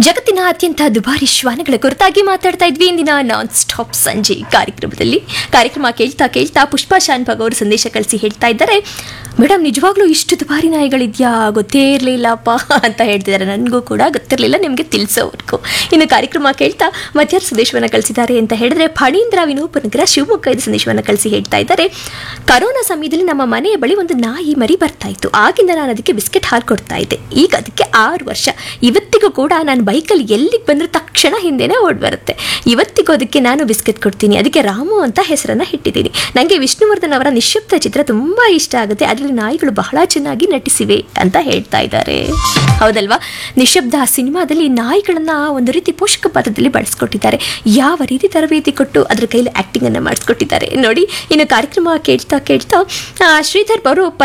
ಜಗತ್ತಿನ ಅತ್ಯಂತ ದುಬಾರಿ ಶ್ವಾನಗಳ ಕುರಿತಾಗಿ ಮಾತಾಡ್ತಾ ಇದ್ವಿ ಇಂದಿನ ನಾನ್ ಸ್ಟಾಪ್ ಸಂಜೆ ಕಾರ್ಯಕ್ರಮದಲ್ಲಿ ಕಾರ್ಯಕ್ರಮ ಕೇಳ್ತಾ ಕೇಳ್ತಾ ಪುಷ್ಪಾ ಶಾನ್ಭಾಗ್ ಅವರು ಸಂದೇಶ ಕಳಿಸಿ ಹೇಳ್ತಾ ಇದ್ದಾರೆ ಮೇಡಮ್ ನಿಜವಾಗ್ಲೂ ಇಷ್ಟು ದುಬಾರಿ ನಾಯಿಗಳಿದ್ಯಾ ಗೊತ್ತೇ ಇರಲಿಲ್ಲಪ್ಪ ಅಂತ ಹೇಳ್ತಿದ್ದಾರೆ ನನಗೂ ಕೂಡ ಗೊತ್ತಿರಲಿಲ್ಲ ನಿಮಗೆ ತಿಳಿಸೋವರೆಗೂ ಇನ್ನು ಕಾರ್ಯಕ್ರಮ ಕೇಳ್ತಾ ಮಧ್ಯಾಹ್ನ ಸಂದೇಶವನ್ನು ಕಳಿಸಿದ್ದಾರೆ ಅಂತ ಹೇಳಿದ್ರೆ ಫಣೀಂದ್ರ ವಿನೋಪನಗರ ಶಿವಮೊಗ್ಗ ಇದು ಸಂದೇಶವನ್ನು ಕಳಿಸಿ ಹೇಳ್ತಾ ಇದ್ದಾರೆ ಕರೋನಾ ಸಮಯದಲ್ಲಿ ನಮ್ಮ ಮನೆಯ ಬಳಿ ಒಂದು ನಾಯಿ ಮರಿ ಬರ್ತಾ ಇತ್ತು ಆಗಿಂದ ನಾನು ಅದಕ್ಕೆ ಬಿಸ್ಕೆಟ್ ಹಾಲು ಕೊಡ್ತಾ ಇದ್ದೆ ಈಗ ಅದಕ್ಕೆ ಆರು ವರ್ಷ ಇವತ್ತಿಗೂ ಕೂಡ ನಾನು ಬೈಕಲ್ಲಿ ಎಲ್ಲಿಗೆ ಬಂದರೂ ತಕ್ಷಣ ಹಿಂದೆನೇ ಓಡ್ ಬರುತ್ತೆ ಇವತ್ತಿಗೂ ಅದಕ್ಕೆ ನಾನು ಬಿಸ್ಕೆಟ್ ಕೊಡ್ತೀನಿ ಅದಕ್ಕೆ ರಾಮು ಅಂತ ಹೆಸರನ್ನ ಇಟ್ಟಿದ್ದೀನಿ ನನಗೆ ವಿಷ್ಣುವರ್ಧನ್ ಅವರ ನಿಶ್ಶಬ್ದ ಚಿತ್ರ ತುಂಬಾ ಇಷ್ಟ ಆಗುತ್ತೆ ಅದರಲ್ಲಿ ನಾಯಿಗಳು ಬಹಳ ಚೆನ್ನಾಗಿ ನಟಿಸಿವೆ ಅಂತ ಹೇಳ್ತಾ ಇದ್ದಾರೆ ಹೌದಲ್ವಾ ನಿಶಬ್ದ ಆ ಸಿನಿಮಾದಲ್ಲಿ ನಾಯಿಗಳನ್ನ ಒಂದು ರೀತಿ ಪೋಷಕ ಪಾತ್ರದಲ್ಲಿ ಬಳಸ್ಕೊಟ್ಟಿದ್ದಾರೆ ಯಾವ ರೀತಿ ತರಬೇತಿ ಕೊಟ್ಟು ಅದ್ರ ಕೈಲಿ ಆಕ್ಟಿಂಗ್ ಅನ್ನ ಮಾಡಿಸ್ಕೊಟ್ಟಿದ್ದಾರೆ ನೋಡಿ ಇನ್ನು ಕಾರ್ಯಕ್ರಮ ಕೇಳ್ತಾ ಕೇಳ್ತಾ ಆ, ಶ್ರೀಧರ್ ಅವರು